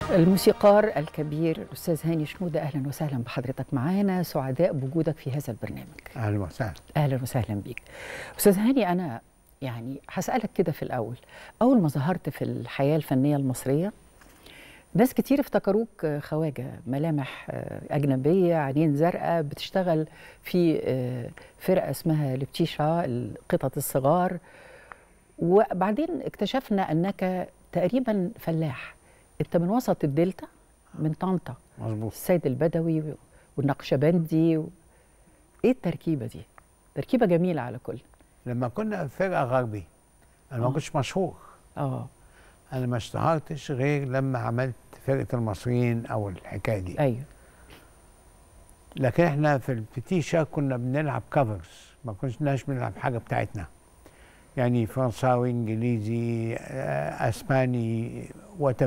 الموسيقار الكبير الأستاذ هاني شنودة أهلا وسهلا بحضرتك معانا سعداء بوجودك في هذا البرنامج اهلا وسهلا أهلا وسهلا بيك أستاذ هاني أنا يعني هسألك كده في الأول أول ما ظهرت في الحياة الفنية المصرية ناس كتير افتكروك خواجة ملامح أجنبية عينين زرقاء بتشتغل في فرقة اسمها لبتيشا القطط الصغار وبعدين اكتشفنا أنك تقريبا فلاح انت من وسط الدلتا من طنطا مظبوط السيد البدوي والنقشبندي و... ايه التركيبه دي تركيبه جميله على كل لما كنا في فرقه غربي انا ما آه. كنتش مشهور اه انا ما اشتهرتش غير لما عملت فرقه المصريين او الحكايه دي ايوه لكن احنا في البتيشا كنا بنلعب كفرز ما كناش بنلعب حاجه بتاعتنا يعني فرنساوي انجليزي آه، اسباني وات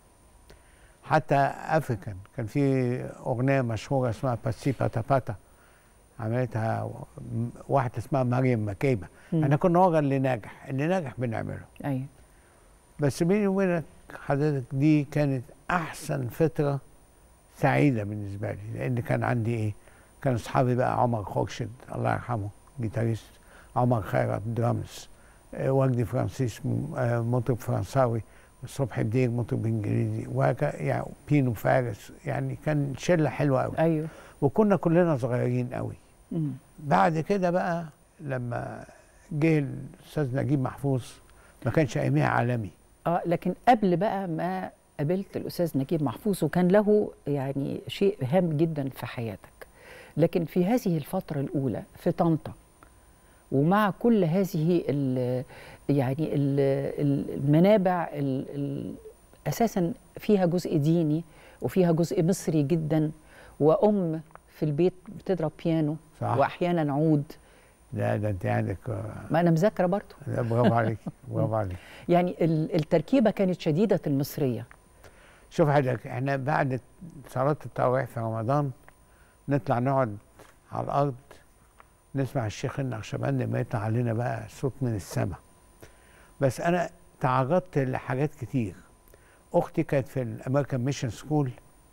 حتى افريكان كان في اغنيه مشهوره اسمها باسي باتا باتا عملتها م- واحده اسمها مريم مكيبه مم. احنا كنا ورا اللي ناجح اللي ناجح بنعمله ايوه بس بيني وبينك حضرتك دي كانت احسن فتره سعيده بالنسبه لي لان كان عندي ايه كان اصحابي بقى عمر خورشيد الله يرحمه جيتاريست عمر خيرت درامز آه، وجدي فرانسيس م- آه، مطرب فرنساوي صبحي بدير مطرب انجليزي وهكا يعني بينو فارس يعني كان شله حلوه قوي ايوه وكنا كلنا صغيرين قوي مم. بعد كده بقى لما جه الاستاذ نجيب محفوظ ما كانش اياميها عالمي اه لكن قبل بقى ما قابلت الاستاذ نجيب محفوظ وكان له يعني شيء هام جدا في حياتك لكن في هذه الفتره الاولى في طنطا ومع كل هذه ال يعني ال المنابع ال ال اساسا فيها جزء ديني وفيها جزء مصري جدا وام في البيت بتضرب بيانو صح واحيانا عود لا ده انت عندك آه، ما انا مذاكره برضه لا، برافو عليك برافو عليك يعني ال- التركيبه كانت شديده المصريه شوف حضرتك احنا بعد صلاه التراويح في رمضان نطلع نقعد على الارض نسمع الشيخ النقشبندي ما يطلع علينا بقى صوت من السماء بس انا تعرضت لحاجات كتير اختي كانت في الامريكان ميشن سكول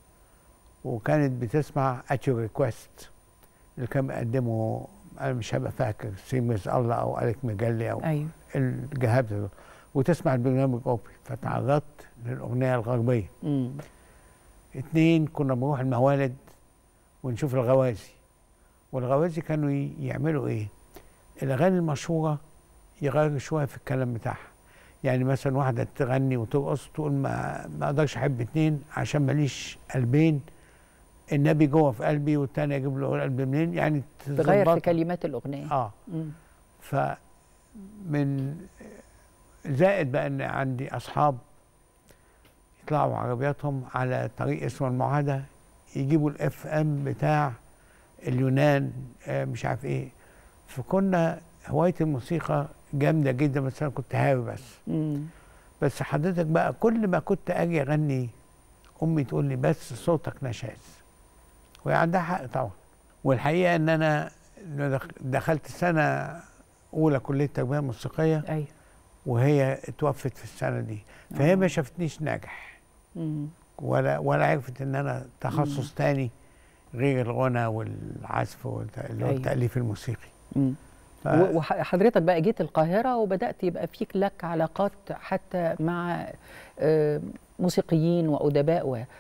وكانت بتسمع ات يور ريكويست اللي كان بيقدمه انا مش هبقى فاكر سيمز الله او اليك مجلي او ايوه الجهات دول وتسمع البرنامج اوبري فتعرضت للاغنيه الغربيه امم اتنين كنا بنروح الموالد ونشوف الغوازي والغوازي كانوا ي- يعملوا ايه الاغاني المشهوره يغيروا شويه في الكلام بتاعها يعني مثلا واحده تغني وترقص تقول ما ما اقدرش احب اتنين عشان ماليش قلبين النبي جوه في قلبي والتاني اجيب له القلب منين يعني تغير في تظبطها. كلمات الاغنيه اه مم. فمن زائد بقى ان عندي اصحاب يطلعوا عربياتهم على طريق اسمه المعاهده يجيبوا الاف ام بتاع اليونان آه، مش عارف ايه فكنا هوايه الموسيقى جامده جدا بس انا كنت هاوي بس مم. بس حضرتك بقى كل ما كنت اجي اغني امي تقول لي بس صوتك نشاز وهي عندها حق طبعا والحقيقه ان انا دخ- دخلت سنه اولى كليه تربيه موسيقيه ايوه وهي اتوفت في السنه دي فهي ما شافتنيش ناجح مم. ولا ولا عرفت ان انا تخصص تاني غير الغنى والعزف والت- اللي هو أيوة. التاليف الموسيقي مم. ف- و- وحضرتك بقى جيت القاهرة وبدأت يبقى فيك لك علاقات حتى مع آه، موسيقيين وأدباء و-